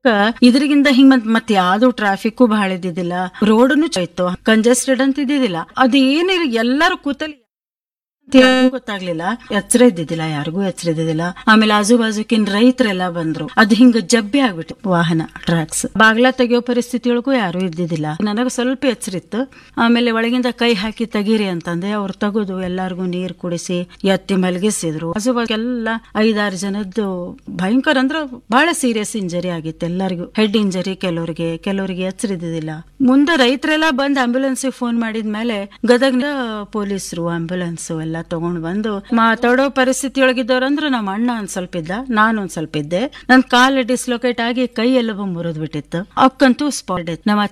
ಇದ್ರಿಗಿಂತ ಹಿಂಗ್ ಮತ್ ಮತ್ತೆ ಯಾವ್ದು ಟ್ರಾಫಿಕ್ ಬಹಳ ಇದ್ದಿದ್ದಿಲ್ಲ ರೋಡ್ನು ಇತ್ತು ಕಂಜೆಸ್ಟೆಡ್ ಅಂತ ಇದ್ದಿದ್ದಿಲ್ಲ ಅದೇನಿಲ್ಲ ಎಲ್ಲಾರು ಕೂತಲ್ಲಿ ಅಂತ ಯಾರಿಗೂ ಗೊತ್ತಾಗ್ಲಿಲ್ಲ ಎಚ್ಚರ ಇದ್ದಿದ್ದಿಲ್ಲ ಯಾರಿಗೂ ಎಚ್ಚರ ಇದ್ದಿದ್ದಿಲ್ಲ ಆಮೇಲೆ ಆಜು ಬಾಜುಕಿನ್ ರೈತರೆಲ್ಲ ಬಂದ್ರು ಅದು ಹಿಂಗ ಜಬ್ಬಿ ಆಗ್ಬಿಟ್ಟು ವಾಹನ ಟ್ರಾಕ್ಸ್ ಬಾಗ್ಲ ತೆಗಿಯೋ ಪರಿಸ್ಥಿತಿ ಒಳಗೂ ಯಾರು ಇದ್ದಿದ್ದಿಲ್ಲ ನನಗ ಸ್ವಲ್ಪ ಎಚ್ಚರ ಇತ್ತು ಆಮೇಲೆ ಒಳಗಿಂದ ಕೈ ಹಾಕಿ ತೆಗೀರಿ ಅಂತಂದೆ ಅವ್ರು ತೆಗೆದು ಎಲ್ಲಾರ್ಗು ನೀರ್ ಕುಡಿಸಿ ಎತ್ತಿ ಮಲಗಿಸಿದ್ರು ಆಜು ಎಲ್ಲ ಐದಾರು ಜನದ್ದು ಭಯಂಕರ ಅಂದ್ರೆ ಬಹಳ ಸೀರಿಯಸ್ ಇಂಜರಿ ಆಗಿತ್ತು ಎಲ್ಲರಿಗೂ ಹೆಡ್ ಇಂಜರಿ ಕೆಲವರಿಗೆ ಕೆಲವರಿಗೆ ಎಚ್ಚರ ಇದ್ದಿದ್ದಿಲ್ಲ ಮುಂದೆ ರೈತರೆಲ್ಲ ಬಂದ್ ಆಂಬ್ಯುಲೆನ್ಸ್ ಫೋನ್ ಮಾಡಿದ್ಮೇಲೆ ಗದಗ್ನ ಪೊಲೀಸರು ಆಂಬ್ಯುಲೆನ್ಸ್ ಎಲ್ಲ ತಗೊಂಡ್ ಬಂದು ಮಾತಾಡೋ ಪರಿಸ್ಥಿತಿ ಒಳಗಿದ್ದವ್ರು ಅಂದ್ರೆ ನಮ್ಮ ಅಣ್ಣ ಒಂದ್ ಸ್ವಲ್ಪ ಇದ್ದ ನಾನು ಒಂದ್ ಸ್ವಲ್ಪ ಇದ್ದೆ ನನ್ ಕಾಲ್ ಡಿಸ್ಲೊಕೇಟ್ ಆಗಿ ಕೈ ಎಲ್ಲ ಮುರಿದ್ ಬಿಟ್ಟಿತ್ತು ಅಕ್ಕಂತೂ ಸ್ಪಾಟ್ ನಮ್ಮ